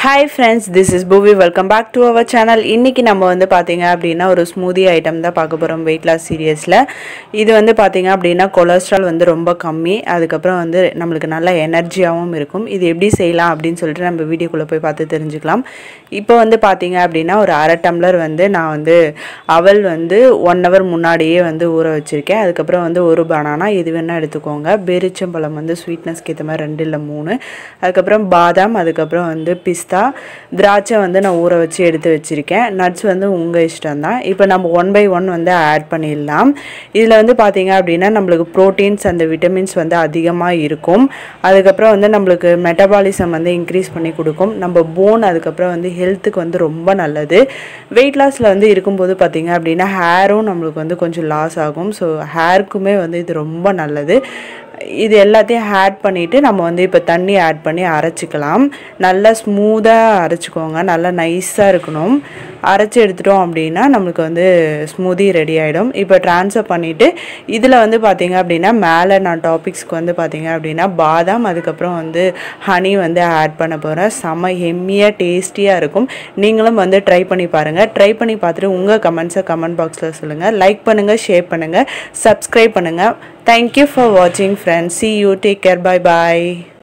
hi friends this is Poovi welcome back to our channel இன்றைக்கி நம்ம வந்து பார்த்தீங்க அப்படின்னா ஒரு ஸ்மூதி ஐட்டம் தான் பார்க்க போகிறோம் வெயிட் லாஸ் சீரியஸில் இது வந்து பார்த்தீங்க அப்படின்னா கொலஸ்ட்ரால் வந்து ரொம்ப கம்மி அதுக்கப்புறம் வந்து நம்மளுக்கு நல்ல எனர்ஜியாகவும் இருக்கும் இது எப்படி செய்யலாம் அப்படின்னு சொல்லிட்டு நம்ம வீடியோக்குள்ளே போய் பார்த்து தெரிஞ்சுக்கலாம் இப்போ வந்து பார்த்தீங்க அப்படின்னா ஒரு அரை டம்ளர் வந்து நான் வந்து அவல் வந்து ஒன் ஹவர் முன்னாடியே வந்து ஊற வச்சுருக்கேன் அதுக்கப்புறம் வந்து ஒரு பனானா இது வேணால் எடுத்துக்கோங்க பெரிச்சம்பழம் வந்து ஸ்வீட்னஸ்க்கு ஏற்ற மாதிரி ரெண்டு இல்லை மூணு அதுக்கப்புறம் பாதாம் அதுக்கப்புறம் வந்து பிஸ்தா திராட்சை வந்து நான் ஊற வச்சு எடுத்து வச்சுருக்கேன் நட்ஸ் வந்து உங்கள் இஷ்டம் தான் இப்போ நம்ம ஒன் பை ஒன் வந்து ஆட் பண்ணிடலாம் இதில் வந்து பார்த்தீங்க அப்படின்னா நம்மளுக்கு ப்ரோட்டீன்ஸ் அந்த விட்டமின்ஸ் வந்து அதிகமாக இருக்கும் அதுக்கப்புறம் வந்து நம்மளுக்கு மெட்டபாலிசம் வந்து இன்க்ரீஸ் பண்ணி கொடுக்கும் நம்ம போன் அதுக்கப்புறம் வந்து ஹெல்த்துக்கு வந்து ரொம்ப நல்லது வெயிட் லாஸில் வந்து இருக்கும்போது பார்த்தீங்க அப்படின்னா ஹேரும் நம்மளுக்கு வந்து கொஞ்சம் லாஸ் ஆகும் ஸோ ஹேருக்குமே வந்து இது ரொம்ப நல்லது இது எல்லாத்தையும் ஆட் பண்ணிவிட்டு நம்ம வந்து இப்போ தண்ணி ஆட் பண்ணி அரைச்சிக்கலாம் நல்லா ஸ்மூத்தாக அரைச்சிக்கோங்க நல்லா நைஸாக இருக்கணும் அரைச்சி எடுத்துட்டோம் அப்படின்னா நம்மளுக்கு வந்து ஸ்மூதி ரெடி ஆகிடும் இப்போ ட்ரான்ஸ்ஃபர் பண்ணிவிட்டு இதில் வந்து பார்த்திங்க அப்படின்னா மேலே நான் டாபிக்ஸ்க்கு வந்து பார்த்திங்க அப்படின்னா பாதாம் அதுக்கப்புறம் வந்து ஹனி வந்து ஆட் பண்ண போகிறேன் செம்ம ஹெம்மியாக டேஸ்டியாக இருக்கும் நீங்களும் வந்து ட்ரை பண்ணி பாருங்கள் ட்ரை பண்ணி பார்த்துட்டு உங்கள் கமெண்ட்ஸை கமெண்ட் பாக்ஸில் சொல்லுங்கள் லைக் பண்ணுங்கள் ஷேர் பண்ணுங்கள் சப்ஸ்கிரைப் பண்ணுங்கள் தேங்க்யூ ஃபார் வாட்சிங் friends see you take care bye bye